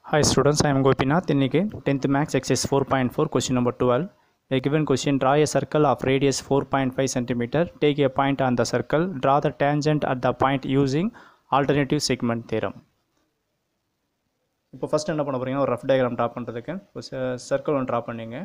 Hi students, I am Gopinath. இன்னைக்கு 10th Max Exercise 4.4 question number 12. A given question, draw a circle of radius 4.5 cm. Take a point on the circle. Draw the tangent at the point using alternative segment theorem. இப்போ first என்ன பண்ண போறீங்கன்னா ஒரு rough diagram draw பண்ணுறதுக்கு ஒரு circle ஒன்று draw பண்ணீங்க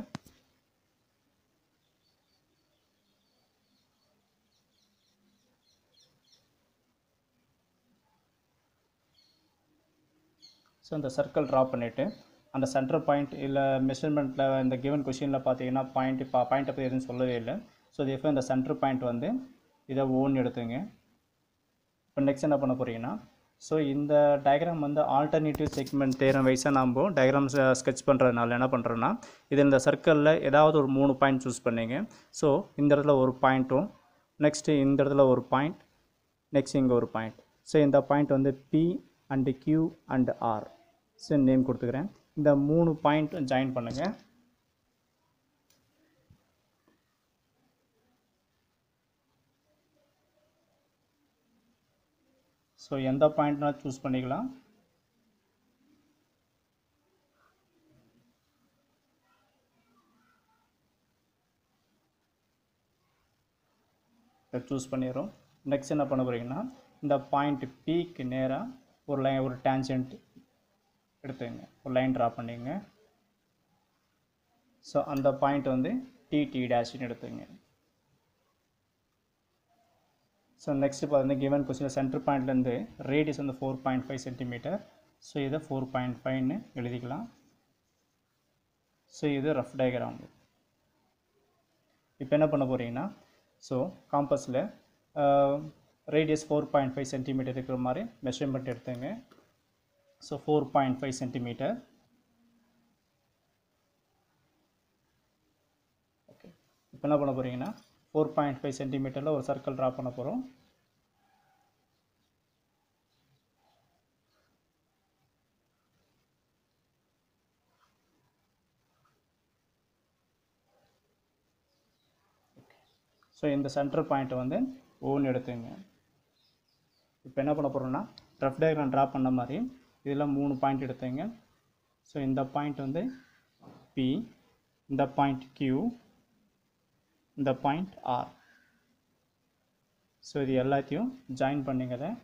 so அந்த சர்க்கிள் ட்ரா பண்ணிவிட்டு அந்த சென்டர் பாயிண்ட் இல்லை மெஷர்மெண்ட்டில் இந்த கிவன் கொஷினில் பார்த்தீங்கன்னா பாயிண்ட் பா பாயிண்ட்டை பற்றி எதுவும் சொல்லவே இல்லை ஸோ இது எப்போ இந்த சென்டர் பாயிண்ட் வந்து இதை ஓன் எடுத்துங்க இப்போ நெக்ஸ்ட் என்ன பண்ண போகிறீங்கன்னா ஸோ இந்த டயக்ராம் வந்து ஆல்டர்னேட்டிவ் செக்மெண்ட் தேரம் வைஸாக நம்ம டயக்ராம்ஸ் ஸ்கெச் பண்ணுறதுனால என்ன பண்ணுறோன்னா இது இந்த சர்க்கிளில் ஏதாவது ஒரு மூணு பாயிண்ட் சூஸ் பண்ணீங்க ஸோ இந்த இடத்துல ஒரு பாயிண்ட்டும் நெக்ஸ்ட்டு இந்த இடத்துல ஒரு பாயிண்ட் நெக்ஸ்ட் இங்கே ஒரு பாயிண்ட் ஸோ இந்த பாயிண்ட் வந்து P and Q and R so name கொடுத்துக்கிறேன் இந்த மூணு பாயிண்ட் ஜாயின் பண்ணுங்கள் ஸோ எந்த பாயிண்ட்னா சூஸ் பண்ணிக்கலாம் சூஸ் பண்ணிடுறோம் நெக்ஸ்ட் என்ன பண்ண போகிறீங்கன்னா இந்த பாயிண்ட் பிக்கு நேராக ஒரு லைன் ஒரு டேஞ்சன்ட் எடுத்துங்க ஒரு லைன் ட்ரா பண்ணிங்க ஸோ அந்த பாயிண்ட் வந்து டி டி டேஷ்னு எடுத்துங்க ஸோ நெக்ஸ்ட் பார்த்தீங்கன்னா கிவன் கொஸ்டின் சென்டர் பாயிண்ட்லேருந்து ரேடியஸ் வந்து four point five centimetre so இதை ஃபோர் பாயிண்ட் ஃபைவ்னு எழுதிக்கலாம் ஸோ இது ரஃப் டயக்ராம் இப்போ என்ன பண்ண போகிறீங்கன்னா ஸோ காம்பஸில் radius four point five centimetre இருக்கிற மாதிரி மெஷர்மெண்ட் எடுத்துங்க so four point five centimetre okay இப்போ என்ன பண்ண போகிறீங்கன்னா ஃபோர் பாயிண்ட் ஃபைவ் சென்டிமீட்டரில் ஒரு சர்க்கிள் ட்ரா பண்ண போகிறோம் ஸோ இந்த சென்டர் பாயிண்ட்டை வந்து ஓன் எடுத்துங்க இப்போ என்ன பண்ண போகிறோம்னா ரஃப் டயக்ராம் ட்ரா பண்ண மாதிரி இதில் மூணு பாயிண்ட் எடுத்துங்க ஸோ இந்த பாயிண்ட் வந்து பி இந்த பாயிண்ட் கியூ இந்த பாயிண்ட் ஆர் ஸோ இது எல்லாத்தையும் ஜாயின் பண்ணிங்க அதை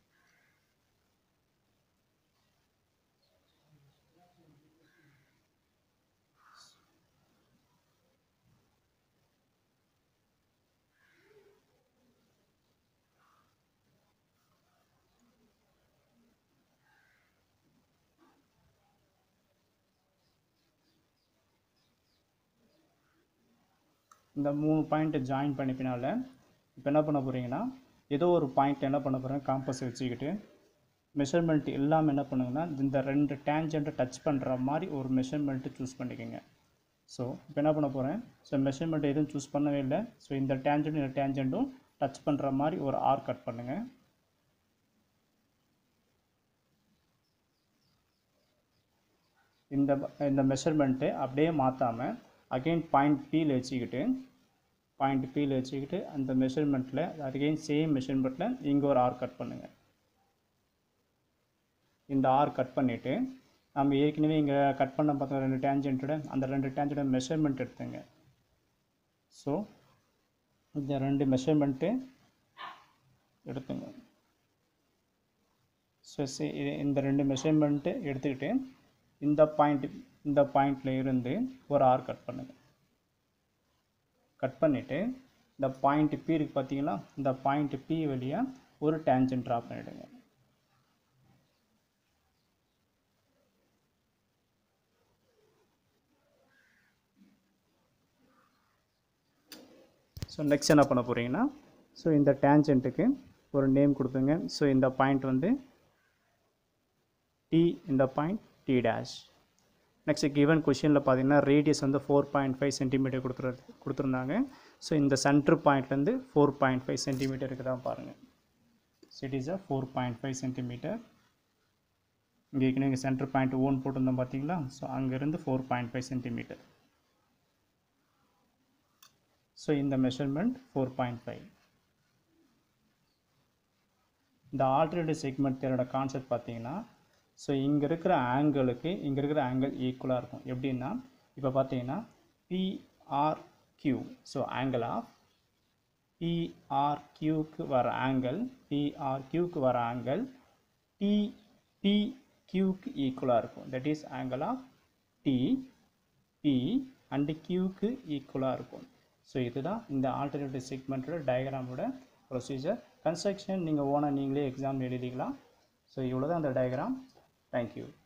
இந்த மூணு பாயிண்ட்டை ஜாயின் பண்ணி பின்னால் இப்போ என்ன பண்ண போகிறீங்கன்னா ஏதோ ஒரு பாயிண்ட் என்ன பண்ண போகிறேன் காம்பஸ் வச்சுக்கிட்டு மெஷர்மெண்ட் இல்லாமல் என்ன பண்ணுங்கன்னா இந்த ரெண்டு டேஞ்சண்ட்டை டச் பண்ணுற மாதிரி ஒரு மெஷர்மெண்ட்டு சூஸ் பண்ணிக்கோங்க ஸோ இப்போ என்ன பண்ண போகிறேன் ஸோ மெஷர்மெண்ட் எதுவும் சூஸ் பண்ணவே இல்லை ஸோ இந்த டேஞ்சண்ட்டும் இந்த டேஞ்சண்ட்டும் டச் பண்ணுற மாதிரி ஒரு ஆர் கட் பண்ணுங்கள் இந்த இந்த மெஷர்மெண்ட்டு அப்படியே மாற்றாமல் அகெயின் பாயிண்ட் பியில் வச்சுக்கிட்டு பாயிண்ட் பியில் வச்சுக்கிட்டு அந்த மெஷர்மெண்ட்டில் அகெயின் சேம் மெஷர்மெண்ட்டில் இங்கே ஒரு ஆர் கட் பண்ணுங்கள் இந்த ஆர் கட் பண்ணிவிட்டு நம்ம ஏற்கனவே இங்கே கட் பண்ண பார்த்தோம் ரெண்டு டேஞ்சன்ட்டோட அந்த ரெண்டு டேஞ்சன்ட்டோட மெஷர்மெண்ட் எடுத்துங்க ஸோ இந்த ரெண்டு மெஷர்மெண்ட்டு எடுத்துங்க ஸோ இந்த ரெண்டு மெஷர்மெண்ட்டு எடுத்துக்கிட்டு இந்த பாயிண்ட் இந்த பாயிண்டில் இருந்து ஒரு ஆர் கட் பண்ணுங்கள் கட் பண்ணிவிட்டு இந்த பாயிண்ட் பி இருக்கு பார்த்தீங்களா இந்த பாயிண்ட் பி வழியாக ஒரு டேஞ்சன்ட் ட்ரா பண்ணிவிடுங்க ஸோ நெக்ஸ்ட் என்ன பண்ண போகிறீங்கன்னா ஸோ இந்த டேஞ்சன்ட்டுக்கு ஒரு நேம் கொடுத்துங்க ஸோ இந்த பாயிண்ட் வந்து டி இந்த point T dash next given கொஷினில் பார்த்தீங்கன்னா ரேடியஸ் வந்து ஃபோர் பாயிண்ட் ஃபைவ் சென்டிமீட்டர் கொடுத்துரு கொடுத்துருந்தாங்க ஸோ இந்த சென்டர் பாயிண்ட்லேருந்து ஃபோர் பாயிண்ட் ஃபைவ் சென்டிமீட்டருக்கு தான் பாருங்கள் so it is a four point five centimetre இங்கே ஏற்கனவே இங்கே சென்டர் பாயிண்ட் ஓன் போட்டிருந்தோம் பார்த்தீங்களா ஸோ அங்கேருந்து four point five centimetre so இந்த மெஷர்மெண்ட் ஃபோர் பாயிண்ட் ஃபைவ் இந்த ஆல்டர்னேட்டிவ் செக்மெண்ட் தேரோட கான்செப்ட் பார்த்தீங்கன்னா ஸோ இங்கே இருக்கிற ஆங்கிளுக்கு இங்கே இருக்கிற ஆங்கிள் ஈக்குவலாக இருக்கும் எப்படின்னா இப்போ பார்த்தீங்கன்னா பிஆர்கியூ ஸோ ஆங்கிள் ஆஃப் பிஆர்கியூக்கு வர ஆங்கிள் பிஆர்கியூக்கு வர ஆங்கிள் டிபிக்யூக்கு ஈக்குவலாக இருக்கும் that is angle of T P and கியூக்கு ஈக்குவலாக இருக்கும் ஸோ இதுதான் இந்த ஆல்டர்னேட்டிவ் செக்மெண்ட்டோட டயக்ராமோட ப்ரொசீஜர் கன்ஸ்ட்ரக்ஷன் நீங்கள் ஓனாக நீங்களே எக்ஸாம் எழுதிக்கலாம் ஸோ இவ்வளோ தான் அந்த டயக்ராம் தேங்க்யூ